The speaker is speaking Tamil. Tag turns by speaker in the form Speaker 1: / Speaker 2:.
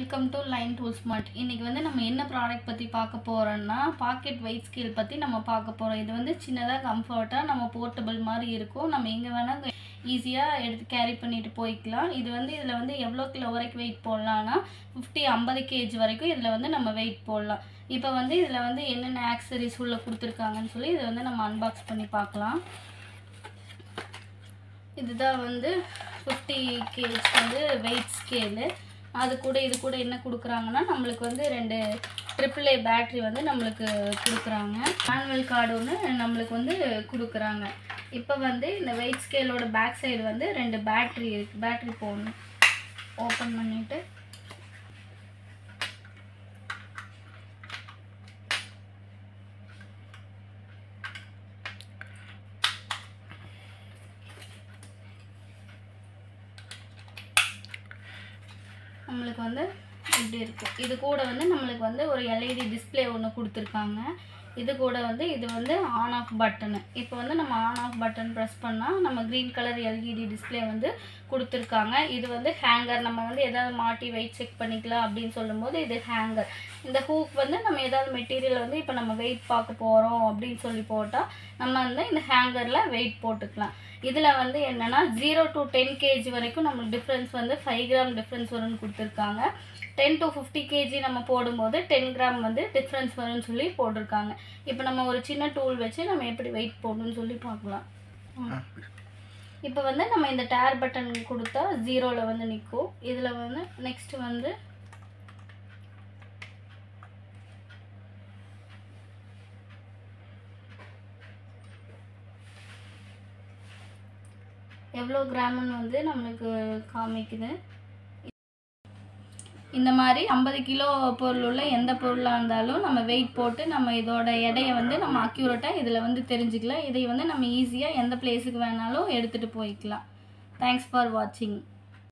Speaker 1: welcome to line tool smart இன்றைக்கி வந்து நம்ம என்ன ப்ராடக்ட் பற்றி பார்க்க போகிறோன்னா பாக்கெட் வெயிட் ஸ்கேல் பற்றி நம்ம பார்க்க போகிறோம் இது வந்து சின்னதாக கம்ஃபர்ட்டாக நம்ம போர்ட்டபிள் மாதிரி இருக்கும் நம்ம எங்கே வேணால் ஈஸியாக எடுத்து கேரி பண்ணிட்டு போய்க்கலாம் இது வந்து இதில் வந்து எவ்வளோ கிலோ வரைக்கும் வெயிட் போடலாம்னா ஃபிஃப்டி ஐம்பது கேஜி வரைக்கும் இதில் வந்து நம்ம வெயிட் போடலாம் இப்போ வந்து இதில் வந்து என்னென்ன ஆக்சரிஸ் உள்ள கொடுத்துருக்காங்கன்னு சொல்லி இதை வந்து நம்ம அன்பாக்ஸ் பண்ணி பார்க்கலாம் இதுதான் வந்து ஃபிஃப்டி கேஜ் வந்து வெயிட் ஸ்கேலு அது கூட இது கூட என்ன கொடுக்குறாங்கன்னா நம்மளுக்கு வந்து ரெண்டு ட்ரிபிள் ஏ பேட்ரி வந்து நம்மளுக்கு கொடுக்குறாங்க மேனுவல் கார்டு ஒன்று நம்மளுக்கு வந்து கொடுக்குறாங்க இப்போ வந்து இந்த வெயிட் ஸ்கேலோட பேக் சைடு வந்து ரெண்டு பேட்ரி இருக்குது பேட்ரி போடணும் ஓப்பன் பண்ணிவிட்டு நம்மளுக்கு வந்து இப்படி இருக்குது இது கூட வந்து நம்மளுக்கு வந்து ஒரு எல்இடி டிஸ்ப்ளே ஒன்று கொடுத்துருக்காங்க இது கூட வந்து இது வந்து ஆன் ஆஃப் பட்டனு இப்போ வந்து நம்ம ஆன் ஆஃப் பட்டன் ப்ரெஸ் பண்ணால் நம்ம க்ரீன் கலர் எல்இடி டிஸ்ப்ளே வந்து கொடுத்துருக்காங்க இது வந்து ஹேங்கர் நம்ம வந்து எதாவது மாட்டி வெயிட் செக் பண்ணிக்கலாம் அப்படின்னு சொல்லும்போது இது ஹேங்கர் இந்த ஹூக் வந்து நம்ம ஏதாவது மெட்டீரியல் வந்து இப்போ நம்ம வெயிட் பார்க்க போகிறோம் அப்படின்னு சொல்லி போட்டால் நம்ம வந்து இந்த ஹேங்கரில் வெயிட் போட்டுக்கலாம் இதில் வந்து என்னென்னா ஜீரோ டு டென் கேஜி வரைக்கும் நம்மளுக்கு டிஃப்ரென்ஸ் வந்து ஃபைவ் கிராம் டிஃப்ரென்ஸ் வரும்னு கொடுத்துருக்காங்க டென் டு ஃபிஃப்டி கேஜி நம்ம போடும்போது டென் கிராம் வந்து டிஃப்ரென்ஸ் வரும்னு சொல்லி போட்டிருக்காங்க இப்போ நம்ம ஒரு சின்ன டூல் வச்சு நம்ம எப்படி வெயிட் போடணும்னு சொல்லி பார்க்கலாம் இப்போ வந்து நம்ம இந்த டேர் பட்டன் கொடுத்தா ஜீரோவில் வந்து நிற்கும் இதில் வந்து நெக்ஸ்ட் வந்து எவ்வளோ கிராம்னு வந்து நம்மளுக்கு காமிக்குது இந்த மாதிரி ஐம்பது கிலோ பொருள் உள்ள எந்த பொருளாக இருந்தாலும் நம்ம வெயிட் போட்டு நம்ம இதோட எடையை வந்து நம்ம அக்யூரேட்டாக இதில் வந்து தெரிஞ்சுக்கலாம் இதை வந்து நம்ம ஈஸியாக எந்த பிளேஸுக்கு வேணாலும் எடுத்துகிட்டு போய்க்கலாம் தேங்க்ஸ் ஃபார் வாட்சிங்